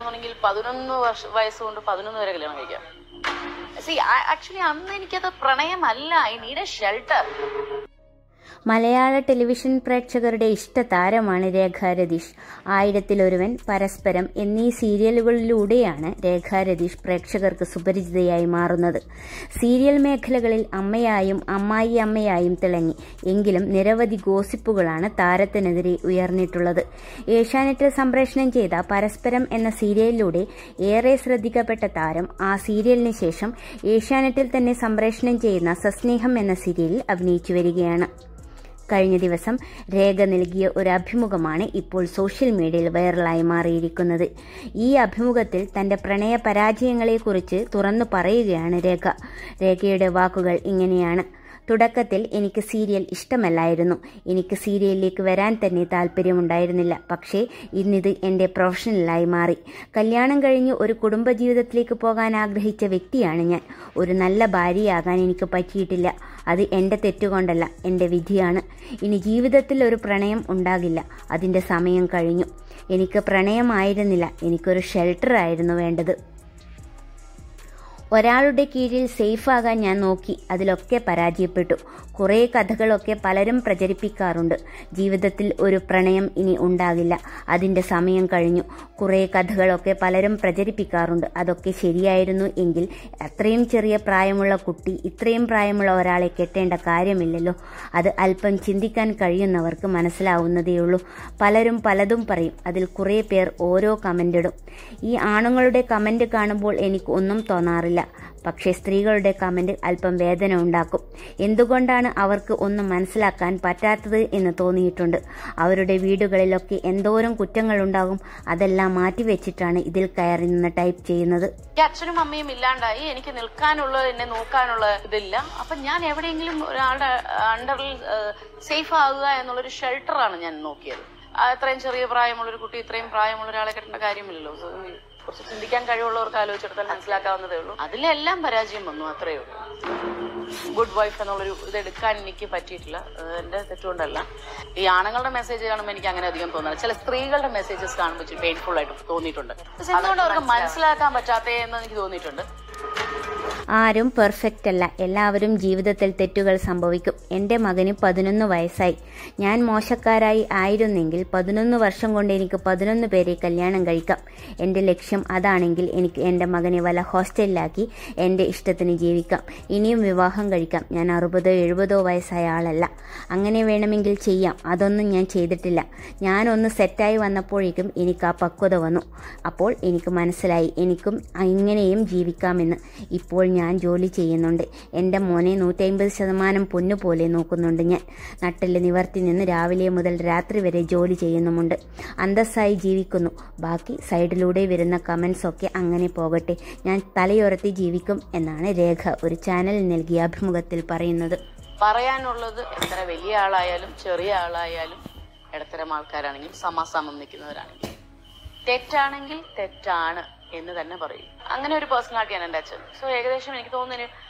ആണെങ്കിൽ പതിനൊന്ന് വർഷ വയസ്സുകൊണ്ട് പതിനൊന്ന് വരെ കല്യാണം കഴിക്കാം സി ആക്ച്വലി അന്ന് എനിക്കത് പ്രണയമല്ല I need a shelter Malayala television പ്രേക്ഷകരുടെ ഇഷ്ടതാരമാണ് രേഖ രതീഷ് ആയിരത്തിലൊരുവൻ പരസ്പരം എന്നീ സീരിയലുകളിലൂടെയാണ് രേഖ രതീഷ് പ്രേക്ഷകർക്ക് സുപരിചിതയായി മാറുന്നത് സീരിയൽ മേഖലകളിൽ അമ്മയായും അമ്മായി അമ്മയായും തിളങ്ങി എങ്കിലും നിരവധി ഗോസിപ്പുകളാണ് താരത്തിനെതിരെ ഉയർന്നിട്ടുള്ളത് ഏഷ്യാനെറ്റിൽ സംപ്രേഷണം ചെയ്ത പരസ്പരം എന്ന സീരിയലിലൂടെ ഏറെ ശ്രദ്ധിക്കപ്പെട്ട താരം ആ സീരിയലിന് ശേഷം ഏഷ്യാനെറ്റിൽ തന്നെ സംപ്രേഷണം ചെയ്യുന്ന സസ്നേഹം എന്ന സീരിയലിൽ അഭിനയിച്ചു വരികയാണ് കഴിഞ്ഞ ദിവസം രേഖ നൽകിയ ഒരു അഭിമുഖമാണ് ഇപ്പോൾ സോഷ്യൽ മീഡിയയിൽ വൈറലായി മാറിയിരിക്കുന്നത് ഈ അഭിമുഖത്തിൽ തന്റെ പ്രണയ പരാജയങ്ങളെക്കുറിച്ച് തുറന്നു പറയുകയാണ് രേഖ രേഖയുടെ വാക്കുകൾ ഇങ്ങനെയാണ് തുടക്കത്തിൽ എനിക്ക് സീരിയൽ ഇഷ്ടമല്ലായിരുന്നു എനിക്ക് സീരിയലിലേക്ക് വരാൻ തന്നെ താല്പര്യമുണ്ടായിരുന്നില്ല പക്ഷേ ഇന്നിത് എൻ്റെ പ്രൊഫഷണലായി മാറി കല്യാണം കഴിഞ്ഞ് ഒരു കുടുംബജീവിതത്തിലേക്ക് പോകാൻ ആഗ്രഹിച്ച വ്യക്തിയാണ് ഞാൻ ഒരു നല്ല ഭാര്യയാകാൻ എനിക്ക് പറ്റിയിട്ടില്ല അത് എൻ്റെ തെറ്റുകൊണ്ടല്ല എൻ്റെ വിധിയാണ് ഇനി ജീവിതത്തിൽ ഒരു പ്രണയം ഉണ്ടാകില്ല അതിൻ്റെ സമയം കഴിഞ്ഞു എനിക്ക് പ്രണയമായിരുന്നില്ല എനിക്കൊരു ഷെൽട്ടർ ആയിരുന്നു വേണ്ടത് ഒരാളുടെ കീഴിൽ സേഫാകാൻ ഞാൻ നോക്കി അതിലൊക്കെ പരാജയപ്പെട്ടു കുറേ കഥകളൊക്കെ പലരും പ്രചരിപ്പിക്കാറുണ്ട് ജീവിതത്തിൽ ഒരു പ്രണയം ഇനി ഉണ്ടാകില്ല അതിൻ്റെ സമയം കഴിഞ്ഞു കുറേ കഥകളൊക്കെ പലരും പ്രചരിപ്പിക്കാറുണ്ട് അതൊക്കെ ശരിയായിരുന്നു എങ്കിൽ അത്രയും ചെറിയ പ്രായമുള്ള കുട്ടി ഇത്രയും പ്രായമുള്ള ഒരാളെ കെട്ടേണ്ട കാര്യമില്ലല്ലോ അത് അല്പം ചിന്തിക്കാൻ കഴിയുന്നവർക്ക് മനസ്സിലാവുന്നതേയുള്ളൂ പലരും പലതും പറയും അതിൽ കുറേ പേർ ഓരോ കമൻ്റ് ഇടും ഈ ആണുങ്ങളുടെ കമൻ്റ് കാണുമ്പോൾ എനിക്ക് ഒന്നും തോന്നാറില്ല പക്ഷേ സ്ത്രീകളുടെ കമന്റ് അല്പം വേദന ഉണ്ടാക്കും എന്തുകൊണ്ടാണ് അവർക്ക് ഒന്നും മനസ്സിലാക്കാൻ പറ്റാത്തത് എന്ന് തോന്നിയിട്ടുണ്ട് അവരുടെ വീടുകളിലൊക്കെ എന്തോരം കുറ്റങ്ങളുണ്ടാകും അതെല്ലാം മാറ്റിവെച്ചിട്ടാണ് ഇതിൽ കയറി നിന്ന് ടൈപ്പ് ചെയ്യുന്നത് എനിക്ക് അച്ഛനും അമ്മയും ഇല്ലാണ്ടായി എനിക്ക് നിൽക്കാനുള്ള എന്നെ നോക്കാനുള്ള ഇതില്ല അപ്പൊ ഞാൻ എവിടെയെങ്കിലും ഒരാളുടെ അണ്ടറിൽ സേഫ് ആകുക എന്നുള്ളൊരു ഷെൽട്ടറാണ് ഞാൻ നോക്കിയത് ആ, ഇത്രയും ചെറിയ പ്രായമുള്ള ഒരു കുട്ടി ഇത്രയും പ്രായമുള്ള ഒരാളെ കെട്ടേണ്ട കാര്യമില്ലല്ലോ So, കുറച്ച് ചിന്തിക്കാൻ കഴിവുള്ളവർക്ക് ആലോചിച്ചെടുത്താൽ മനസ്സിലാക്കാവുന്നതേ ഉള്ളൂ അതിലെല്ലാം പരാജയം വന്നു അത്രയേ ഉള്ളൂ ഗുഡ് വൈഫ് എന്നുള്ളൊരു ഇത് എടുക്കാൻ എനിക്ക് പറ്റിയിട്ടില്ല അത് എന്റെ തെറ്റുകൊണ്ടല്ല ഈ ആണുങ്ങളുടെ മെസ്സേജ് കാണുമ്പോൾ എനിക്ക് അങ്ങനെ അധികം തോന്നുന്നില്ല ചില സ്ത്രീകളുടെ മെസ്സേജസ് കാണുമ്പോൾ ഇച്ചിരി പെയിൻഫുൾ ആയിട്ട് തോന്നിയിട്ടുണ്ട് പക്ഷെ എന്തുകൊണ്ട് അവർക്ക് മനസ്സിലാക്കാൻ പറ്റാത്തേ എന്ന് എനിക്ക് തോന്നിയിട്ടുണ്ട് ആരും പെർഫെക്റ്റ് അല്ല എല്ലാവരും ജീവിതത്തിൽ തെറ്റുകൾ സംഭവിക്കും എൻ്റെ മകന് പതിനൊന്ന് വയസ്സായി ഞാൻ മോശക്കാരായി ആയിരുന്നെങ്കിൽ പതിനൊന്ന് വർഷം കൊണ്ട് എനിക്ക് പതിനൊന്ന് പേരെ കല്യാണം കഴിക്കാം എൻ്റെ ലക്ഷ്യം അതാണെങ്കിൽ എനിക്ക് എൻ്റെ മകനെ വല്ല ഹോസ്റ്റലിലാക്കി എൻ്റെ ഇഷ്ടത്തിന് ജീവിക്കാം ഇനിയും വിവാഹം കഴിക്കാം ഞാൻ അറുപതോ എഴുപതോ വയസ്സായ ആളല്ല അങ്ങനെ വേണമെങ്കിൽ ചെയ്യാം അതൊന്നും ഞാൻ ചെയ്തിട്ടില്ല ഞാനൊന്ന് സെറ്റായി വന്നപ്പോഴേക്കും എനിക്ക് ആ പക്വത വന്നു അപ്പോൾ എനിക്ക് മനസ്സിലായി എനിക്കും ഇങ്ങനെയും ജീവിക്കാമെന്ന് ഇപ്പോൾ ഞാൻ ജോലി ചെയ്യുന്നുണ്ട് എൻ്റെ മോനെ നൂറ്റമ്പത് ശതമാനം പൊന്നുപോലെ നോക്കുന്നുണ്ട് ഞാൻ നട്ടിൽ നിവർത്തി നിന്ന് രാവിലെ മുതൽ രാത്രി വരെ ജോലി ചെയ്യുന്നുമുണ്ട് അന്തസ്സായി ജീവിക്കുന്നു ബാക്കി സൈഡിലൂടെ വരുന്ന കമൻസ് ഒക്കെ അങ്ങനെ പോകട്ടെ ഞാൻ തലയുയർത്തി ജീവിക്കും എന്നാണ് രേഖ ഒരു ചാനലിൽ നൽകിയ അഭിമുഖത്തിൽ പറയുന്നത് പറയാനുള്ളത് എത്ര വലിയ ആളായാലും ചെറിയ ആളായാലും ഇടത്തരം ആൾക്കാരാണെങ്കിലും സമാസമം നിൽക്കുന്നവരാണെങ്കിൽ തെറ്റാണെങ്കിൽ തെറ്റാണ് എന്ന് തന്നെ പറയും അങ്ങനെ ഒരു പേഴ്സണാലിറ്റിയാണ് എൻ്റെ അച്ഛൻ സോ ഏകദേശം എനിക്ക് തോന്നുന്നു